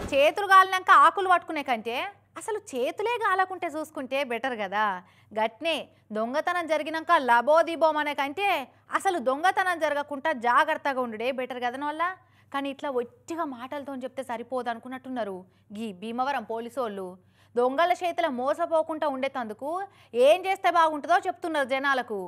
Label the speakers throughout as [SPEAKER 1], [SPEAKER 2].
[SPEAKER 1] చేతులు గాలినాక ఆకులు పట్టుకునే కంటే అసలు చేతులే గాలకుంటే చూసుకుంటే బెటర్ కదా గట్నే దొంగతనం జరిగినాక లబోదిబోం అనే కంటే అసలు దొంగతనం జరగకుండా జాగ్రత్తగా ఉండుడే బెటర్ కదా వల్ల కానీ ఇట్లా ఒట్టిగా మాటలతో చెప్తే సరిపోదు అనుకున్నట్టున్నారు గీ భీమవరం పోలీసు వాళ్ళు దొంగల చేతుల మోసపోకుండా ఉండేటందుకు ఏం చేస్తే బాగుంటుందో చెప్తున్నారు జనాలకు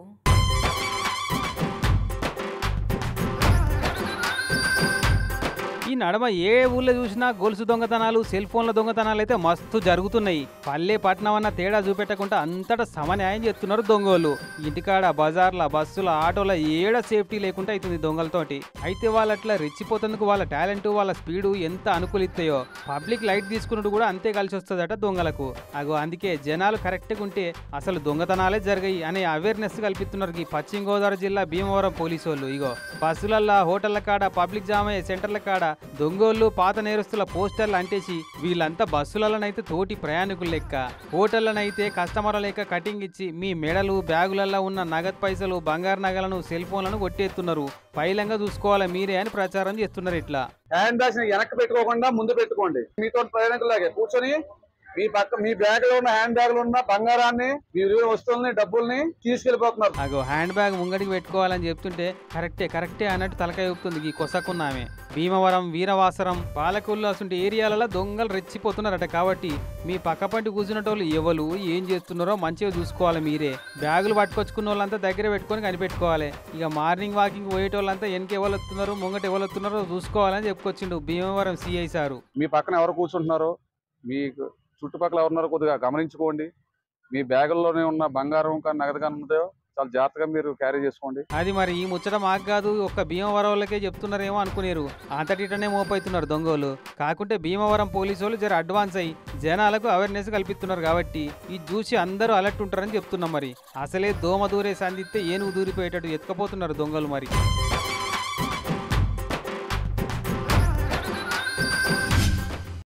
[SPEAKER 2] ఈ నడమ ఏ ఊళ్ళో చూసినా గొలుసు దొంగతనాలు సెల్ ఫోన్ల దొంగతనాలు అయితే మస్తు జరుగుతున్నాయి పల్లె పట్నం అన్న తేడా చూపెట్టకుండా అంతటా సమన్యాయం చేస్తున్నారు దొంగోళ్ళు ఇంటికాడ బజార్ల బస్సుల ఆటోల ఏడ సేఫ్టీ లేకుండా అవుతుంది దొంగలతోటి అయితే వాళ్ళు అట్లా రెచ్చిపోతందుకు వాళ్ళ టాలెంట్ వాళ్ళ స్పీడు ఎంత అనుకూలిస్తాయో పబ్లిక్ లైట్ తీసుకున్నట్టు కూడా అంతే కలిసి వస్తుందట దొంగలకు అగో అందుకే జనాలు కరెక్ట్గా ఉంటే అసలు దొంగతనాలే జరిగాయి అనే అవేర్నెస్ కల్పిస్తున్నారు ఈ పశ్చిమ గోదావరి జిల్లా భీమవరం పోలీసు వాళ్ళు ఇగో బస్సులల్లా హోటళ్ల కాడ పబ్లిక్ జామ్ అయ్యే సెంటర్ల కాడ దొంగోళ్ళు పాత నేరస్తుల పోస్టర్లు అంటేసి వీళ్ళంతా బస్సులలోనైతే తోటి ప్రయాణికులు లెక్క హోటళ్లనైతే కస్టమర్ల లెక్క కటింగ్ ఇచ్చి మీ మెడలు బ్యాగులల్లో ఉన్న నగదు పైసలు బంగారు నగలను సెల్ ఫోన్లను కొట్టేస్తున్నారు పైలంగా చూసుకోవాలి మీరే అని ప్రచారం చేస్తున్నారు ఇట్లా
[SPEAKER 3] హ్యాండ్ బ్యాగ్స్ ని వెనక్కి పెట్టుకోకుండా ముందు పెట్టుకోండి మీతో ప్రయాణికులాగే కూర్చొని మీ పక్క మీ బ్యాగ్ లో ఉన్న హ్యాండ్ బ్యాగ్ లో ఉన్న బంగారాన్ని మీ విలువైన వస్తువుల్ని డబ్బుల్ని తీసుకెళ్లిపోతున్నారు
[SPEAKER 2] అగో హ్యాండ్ బ్యాగ్ ముంగడికి పెట్టుకోవాలని చెప్తుంటే కరెక్టే కరెక్టే అన్నట్టు తలకాయ ఊపుతుంది ఈ కొసకున్నామే భీమవరం వీరవాసరం పాలకొల్లు అసంటి ఏరియాలలో దొంగలు రెచ్చిపోతున్నారట కాబట్టి మీ పక్కపంటి కూర్చున్నటోళ్ళు ఎవరు ఏం చేస్తున్నారో మంచిగా చూసుకోవాలి మీరే బ్యాగులు పట్టుకొచ్చుకున్న వాళ్ళంతా దగ్గర పెట్టుకొని కనిపెట్టుకోవాలి ఇక మార్నింగ్ వాకింగ్ పోయేటోళ్ళంతా వెనక ఎవరు వస్తున్నారో ముంగట ఎవరు వస్తున్నారో చూసుకోవాలని చెప్పుకొచ్చిండు భీమవరం సిఐ సారు
[SPEAKER 3] మీ పక్కన ఎవరు కూర్చుంటున్నారో మీకు చుట్టుపక్కల ఎవరున్నారో కొద్దిగా గమనించుకోండి మీ బ్యాగుల్లోనే ఉన్న బంగారం కానీ నగదు కానీ ఉందో చాలా జాగ్రత్తగా మీరు క్యారీ చేసుకోండి
[SPEAKER 2] అది మరి ఈ ముచ్చట మాకు కాదు ఒక్క భీమవరం వాళ్ళకే చెప్తున్నారేమో అనుకునేరు అంతటిటనే మోపవుతున్నారు దొంగోలు కాకుంటే భీమవరం పోలీసు వాళ్ళు జర అడ్వాన్స్ అయ్యి జనాలకు అవేర్నెస్ కల్పిస్తున్నారు కాబట్టి ఇది చూసి అందరూ అలర్ట్ ఉంటారని చెప్తున్నాం మరి అసలే దోమ దూరే సందిస్తే ఏనుగు దూరిపోయేటట్టు ఎత్తుకపోతున్నారు దొంగలు మరి